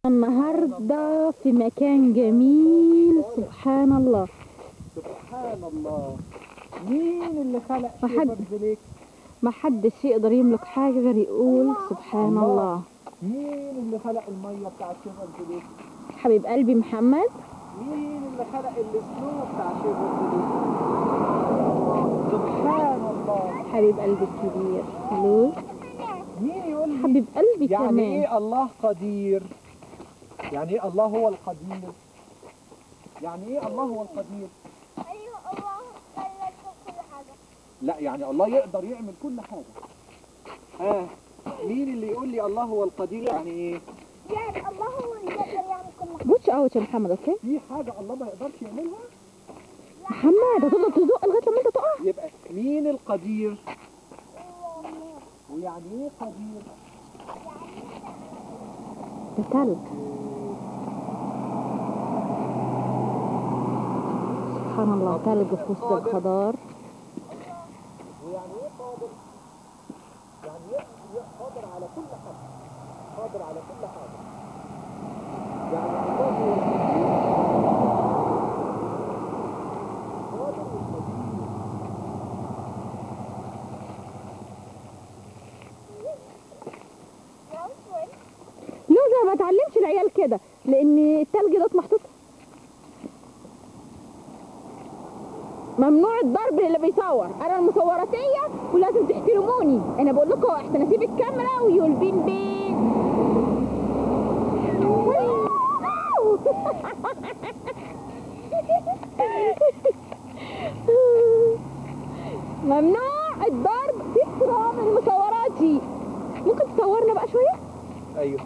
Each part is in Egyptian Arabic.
النهاردة في مكان جميل سبحان الله سبحان الله مين اللي خلق ما حد- شيبر زليك ما حدش يقدر يملك حاجة غير يقول سبحان الله. الله مين اللي خلق الميه بتاع شيبر زليك حبيب قلبي محمد مين اللي خلق السنو بتاع شيبر زليك سبحان الله حبيب قلبي الكبير الو مين يقول لي حبيب قلبي يعني كمان ايه الله قدير يعني ايه الله هو القدير يعني ايه الله هو القدير ايوه الله خلق كل حاجه لا يعني الله يقدر يعمل كل حاجه ها مين اللي يقول لي الله هو القدير يعني ايه يعني الله هو اللي يقدر يعمل كل حاجه بوتش اوت يا محمد اوكي في حاجه الله ما يقدرش يعملها محمد هتفضل تزق لغاية لما انت تقع يبقى مين القدير ويعني ايه قدير ده تلج سبحان الله تلج في وسط الخضار ويعني ايه قادر يعني ايه إيه قادر على كل حاجه قادر على كل حاجه يعني الله هو القدير قادر والقدير لوزة ما تعلمش العيال كده لان التلج ده محطوط ممنوع الضرب للي بيصور انا المصوراتيه ولازم تحترموني انا بقول لكم احسن اسيب الكاميرا ويولبين بين ممنوع الضرب في احترام لمصوراتي ممكن تصورنا بقى شويه ايوه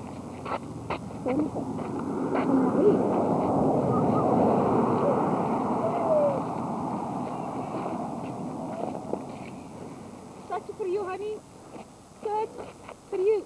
Such for you, honey. Such for you.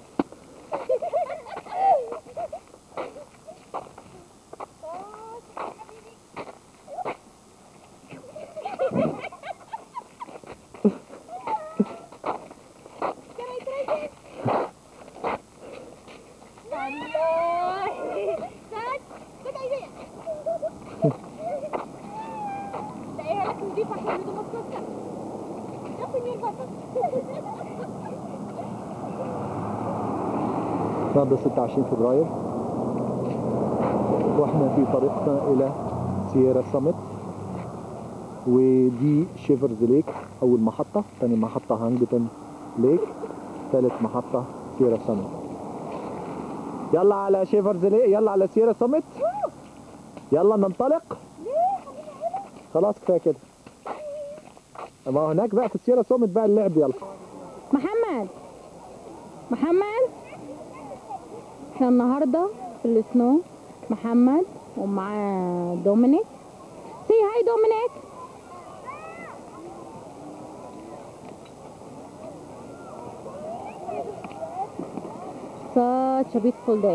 النهارده 26 فبراير واحنا في طريقنا الى سييرا سامت ودي شيفرز ليك اول محطة ثاني محطة هانجتون ليك ثالث محطة سييرا سامت يلا على شيفرز ليك يلا على سييرا سامت يلا ننطلق خلاص كفايه كده ما هو هناك بقى في سييرا سامت بقى اللعب يلا محمد محمد احنا النهارده في السنو محمد ومعاه دومينيك سي هاي دومينيك such a beautiful day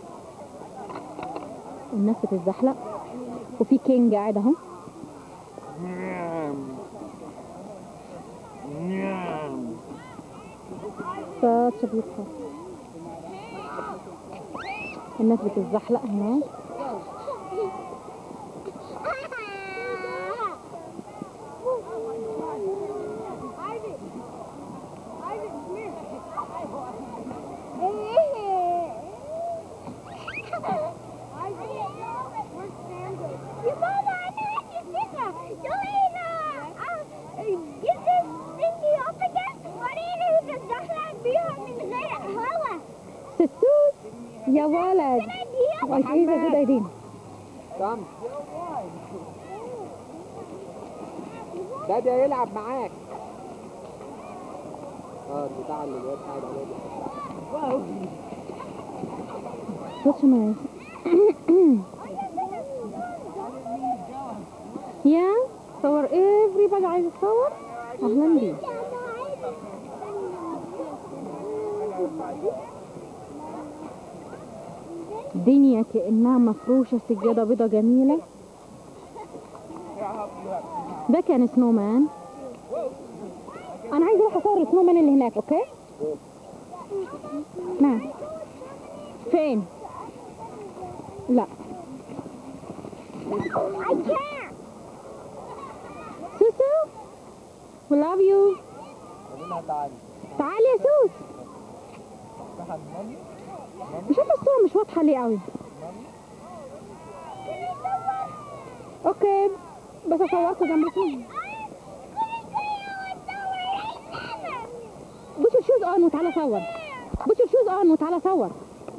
الناس بتتزحلق وفي كينج قاعد اهو such a beautiful الناس بتتزحلق هناك يا ماما انا عندي فكره يلا جيب ثينجي up again وريني تتزحلق بيها من غير هوا ستوت يا ولد idea. Like, he's a good idea. سام دادي هيلعب معاك اه البتاع اللي الواد قاعد عليه ده. Such a nice. yeah, صور everybody عايز يتصور اهلا بيه الدنيا كأنها مفروشة سجادة بيضة جميلة ده كان سنو مان انا عايزه اروح اصور السنو مان اللي هناك اوكي نعم فين لا I can't. سوسو we love you تعالي يا سوس مش عارفه الصورة مش واضحة ليه قوي اوكي بس اصوركوا جنب الفيلم بوش الشوز اون وتعالى صور بوش الشوز اون وتعالى صور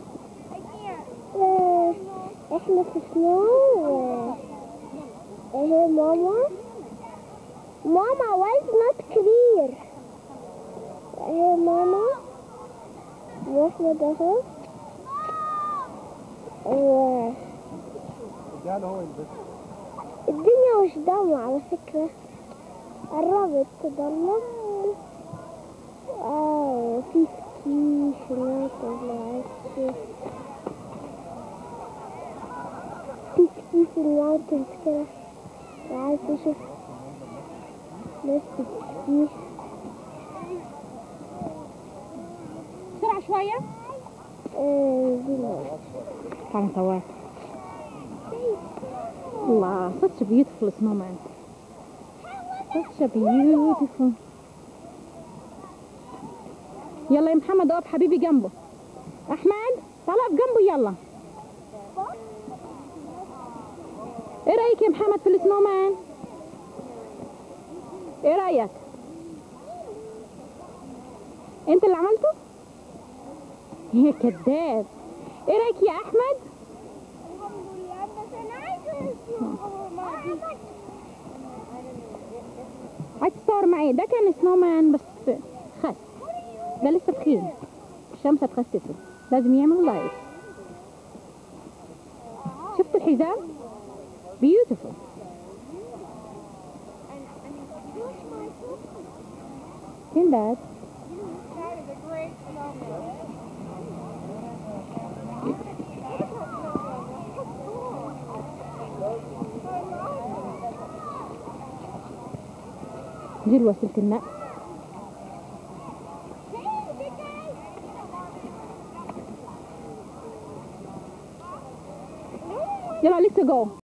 آه، احنا في سنو آه، اهي ماما ماما why is not clear اهي ماما واحمد اهو و- الدنيا مش ضلمة على فكرة قربت تضلم اه في سكيش هناك معرفش في سكيش الماونتنز كده وعايز اشوف ناس بتسكيش بسرعة شوية آه، دي الماونتنز. تعالى نصور الله such a beautiful snowman such a beautiful يلا يا محمد اقف حبيبي جنبه احمد تعال اقف جنبه يلا ايه رايك يا محمد في السنومان ايه رايك انت اللي عملته يا كذاب ايه رايك يا احمد عايز تصور معايا ده كان سنومان بس خس ده لسه تخين الشمس هتخسسه لازم يعمل لايف شفت الحزام بيوتيفول فين ده دي وسيلة النقل يلا لسه جو